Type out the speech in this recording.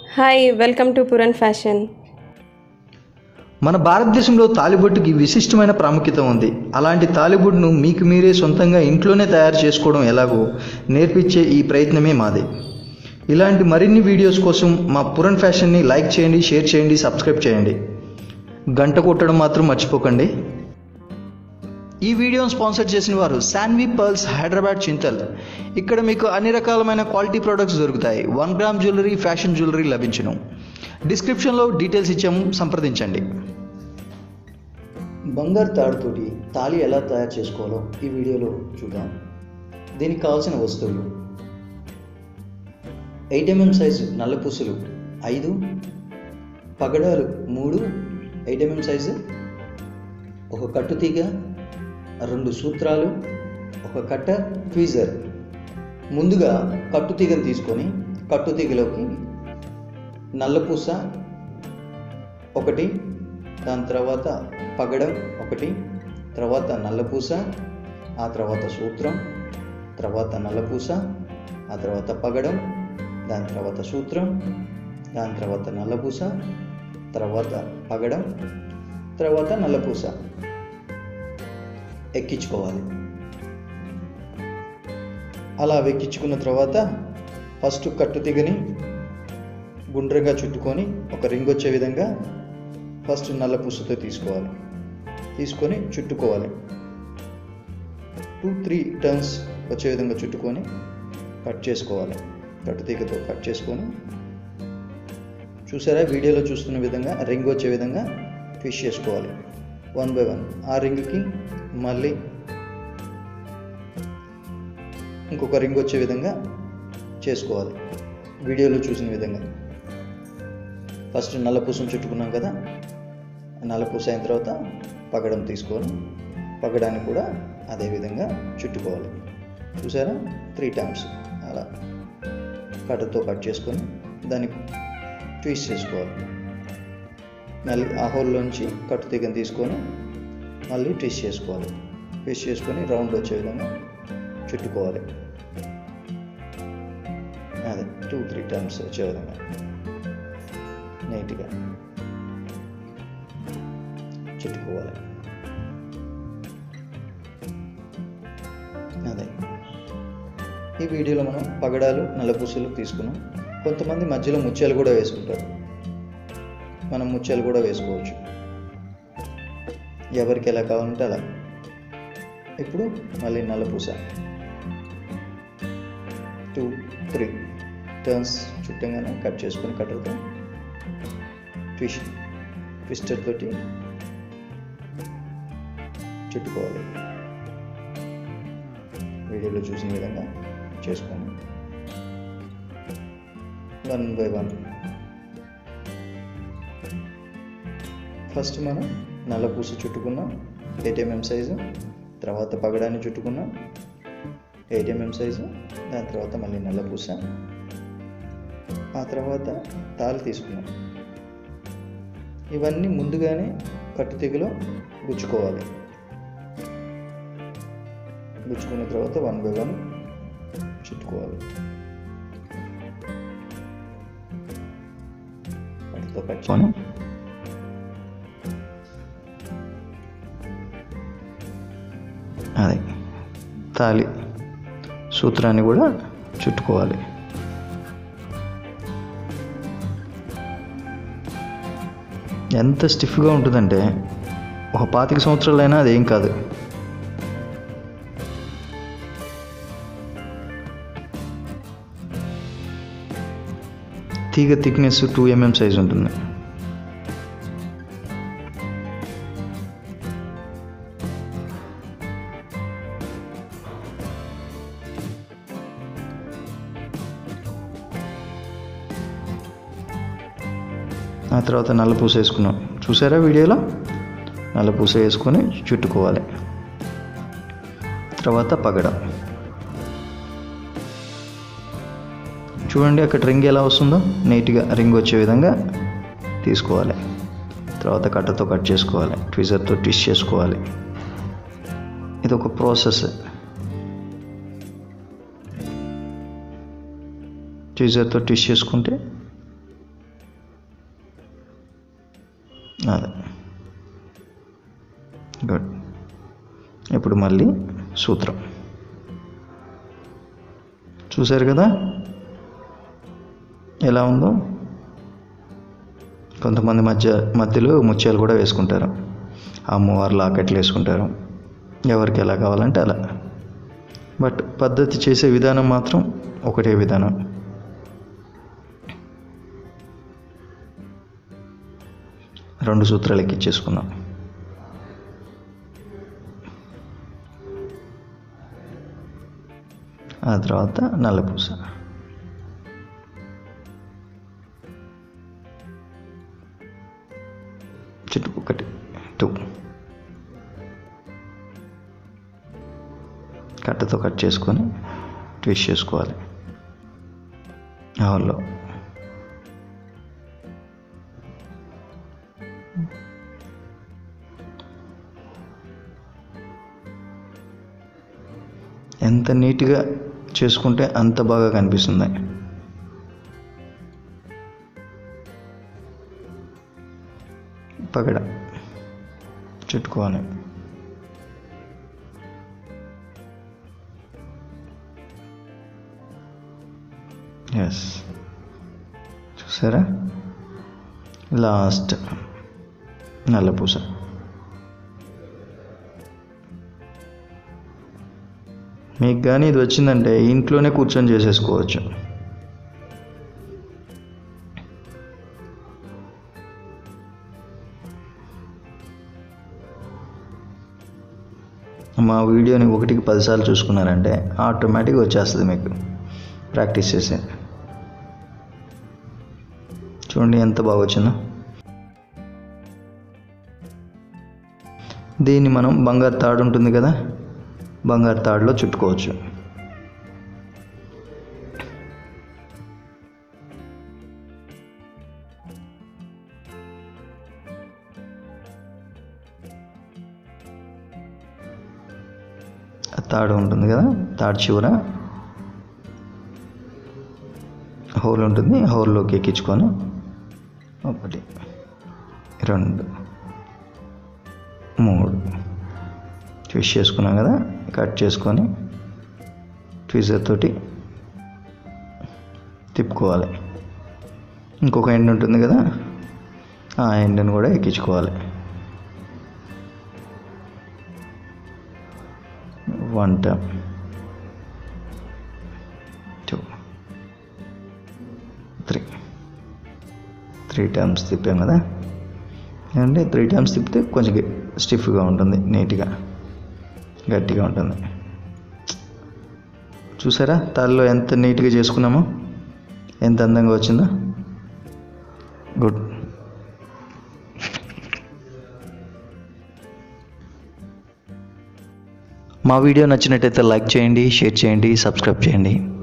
hi welcome to Puran fashion మన భారతదేశంలో తాలిబొట్టుకి విశిష్టమైన ప్రాముఖ్యత ఉంది అలాంటి తాలిబొట్టును మీకు మీరే సొంతంగా ఇంట్లోనే తయారు చేసుకోవడం ఎలాగో నేర్పించే ఈ ప్రయత్నమే మాది ఇలాంటి మరిన్ని వీడియోస్ కోసం మా పురన్ ఫ్యాషన్ని లైక్ చేయండి షేర్ చేయండి సబ్స్క్రైబ్ చేయండి గంట కొట్టడం మాత్రం మర్చిపోకండి ఈ వీడియోను స్పాన్సర్ చేసిన వారు శాన్వి పర్ల్స్ హైదరాబాద్ చింతల్ ఇక్కడ మీకు అన్ని రకాలమైన క్వాలిటీ ప్రొడక్ట్స్ దొరుకుతాయి one gram jewellery fashion jewellery లభించును డిస్క్రిప్షన్లో డీటెయిల్స్ ఇచ్చాము సంప్రదించండి బంగారు తాడుతోటి తాళి ఎలా తయారు చేసుకోవాలో ఈ వీడియోలో చూద్దాం దీనికి కావాల్సిన వస్తువులు ఎయిట్ ఎంఎం సైజు నల్ల పూసలు ఐదు పగడాలు మూడు ఎయిట్ ఎంఎం సైజు ఒక కట్టుతీగ రెండు సూత్రాలు ఒక కట్ట ట్వీజర్ ముందుగా కట్టుతీగను తీసుకొని కట్టుతీగలోకి నల్లపూస ఒకటి దాని తర్వాత పగడం ఒకటి తర్వాత నల్లపూస ఆ తర్వాత సూత్రం తర్వాత నల్లపూస ఆ తర్వాత పగడం దాని తర్వాత సూత్రం దాని తర్వాత నల్లపూస తర్వాత పగడం తర్వాత నల్లపూస ఎక్కించుకోవాలి అలా వెక్కించుకున్న తర్వాత ఫస్ట్ కట్టు తీగని గుండ్రంగా చుట్టుకొని ఒక రింగ్ వచ్చే విధంగా ఫస్ట్ నల్ల పూసతో తీసుకోవాలి తీసుకొని చుట్టుకోవాలి టూ త్రీ టర్న్స్ వచ్చే విధంగా చుట్టుకొని కట్ చేసుకోవాలి కట్టు తీగతో కట్ చేసుకొని చూసారా వీడియోలో చూస్తున్న విధంగా రింగ్ వచ్చే విధంగా ఫిష్ చేసుకోవాలి వన్ బై వన్ ఆ రింగ్కి మళ్ళీ ఇంకొక రింగ్ వచ్చే విధంగా చేసుకోవాలి వీడియోలో చూసిన విధంగా ఫస్ట్ నల్లపూసం చుట్టుకున్నాం కదా నల్లపూస అయిన తర్వాత పగడం తీసుకొని పగడాన్ని కూడా అదే విధంగా చుట్టుకోవాలి చూసారా త్రీ టైమ్స్ అలా కట్టతో కట్ చేసుకొని దాన్ని ట్విస్ట్ చేసుకోవాలి మళ్ళీ ఆ హోల్లోంచి కట్టు తీగని తీసుకొని మళ్ళీ ట్విస్ట్ చేసుకోవాలి ట్విస్ట్ చేసుకొని రౌండ్ వచ్చే విధంగా చుట్టుకోవాలి అదే టూ త్రీ టైమ్స్ వచ్చే విధంగా నీట్గా చుట్టుకోవాలి అదే ఈ వీడియోలో మనం పగడాలు నల్లపూసలు తీసుకున్నాం కొంతమంది మధ్యలో ముత్యాలు కూడా వేసుకుంటారు మనం ముత్యాలు కూడా వేసుకోవచ్చు ఎవరికి ఎలా కావాలంటే అలా ఇప్పుడు మళ్ళీ నల్లపూస టూ త్రీ టర్న్స్ చుట్టంగానే కట్ చేసుకొని కట్టర్తో ట్విస్ట్ ట్విస్టర్ తోటి చుట్టుకోవాలి వీడియోలో చూసిన విధంగా చేసుకోండి వన్ బై వన్ ఫస్ట్ మనం నల్ల పూస చుట్టుకున్నాం ఎయిట్ ఎంఎం సైజు తర్వాత పగడాన్ని చుట్టుకున్నాం ఎయిట్ ఎంఎం సైజు దాని తర్వాత మళ్ళీ నల్ల పూస ఆ తర్వాత తాళ్ళు తీసుకున్నాం ఇవన్నీ ముందుగానే కట్టు తెగులో గుచ్చుకోవాలి గుచ్చుకున్న తర్వాత వన్ బై వన్ చుట్టుకోవాలి వాటితో కట్ చేసుకొని అదే తాలి సూత్రాన్ని కూడా చుట్టుకోవాలి ఎంత స్టిఫ్గా ఉంటుందంటే ఒక పాతిక సంవత్సరాలైనా అదేం కాదు తీగ థిక్నెస్ టూ ఎంఎం సైజ్ ఉంటుంది ఆ తర్వాత నల్ల పూస వేసుకున్నాం చూసారా వీడియోలో నల్ల పూస వేసుకొని చుట్టుకోవాలి తర్వాత పగడం చూడండి అక్కడ రింగ్ ఎలా వస్తుందో నీట్గా రింగ్ వచ్చే విధంగా తీసుకోవాలి తర్వాత కట్టతో కట్ చేసుకోవాలి ట్విజర్తో ట్విస్ట్ చేసుకోవాలి ఇది ఒక ప్రాసెస్ ట్విజర్తో ట్విస్ట్ చేసుకుంటే అదే గుడ్ ఇప్పుడు మళ్ళీ సూత్రం చూశారు కదా ఎలా ఉందో కొంతమంది మధ్య మధ్యలో ముత్యాలు కూడా వేసుకుంటారు అమ్మవారు లాకెట్లు వేసుకుంటారు ఎవరికి ఎలా కావాలంటే అలా బట్ పద్ధతి చేసే విధానం మాత్రం ఒకటే విధానం రెండు సూత్రాలు ఎక్కించేసుకున్నాం ఆ తర్వాత నల్లపూస చుట్టూ ఒకటి టూ కట్టతో కట్ చేసుకొని ట్విస్ట్ చేసుకోవాలి హోల్లో ఎంత నీట్గా చేసుకుంటే అంత బాగా కనిపిస్తుంది పగడ చుట్టుకోవాలి ఎస్ చూసారా లాస్ట్ నల్లపూస మీకు కానీ ఇది వచ్చిందంటే ఇంట్లోనే కూర్చొని చేసేసుకోవచ్చు మా వీడియోని ఒకటికి పదిసార్లు చూసుకున్నారంటే ఆటోమేటిక్గా వచ్చేస్తుంది మీకు ప్రాక్టీస్ చేసే చూడండి ఎంత బాగా వచ్చిందో దీన్ని మనం బంగారు తాడు ఉంటుంది కదా బంగారు తాడులో చుట్టుకోవచ్చు ఆ తాడు ఉంటుంది కదా తాడు చివర హోల్ ఉంటుంది హోల్లోకి ఎక్కించుకొని ఒకటి రెండు మూడు ట్విస్ట్ చేసుకున్నాం కదా కట్ చేసుకొని ట్విజర్ తోటి తిప్పుకోవాలి ఇంకొక ఎండ్ ఉంటుంది కదా ఆ ఎండ్ని కూడా ఎక్కించుకోవాలి one term two three three terms తిప్పాం కదా అంటే త్రీ టైమ్స్ తిప్పితే కొంచెం స్టిఫ్గా ఉంటుంది నీట్గా గట్టిగా ఉంటుంది చూసారా తాళ్ళలో ఎంత నీట్గా చేసుకున్నామో ఎంత అందంగా వచ్చిందో గుడ్ మా వీడియో నచ్చినట్టయితే లైక్ చేయండి షేర్ చేయండి సబ్స్క్రైబ్ చేయండి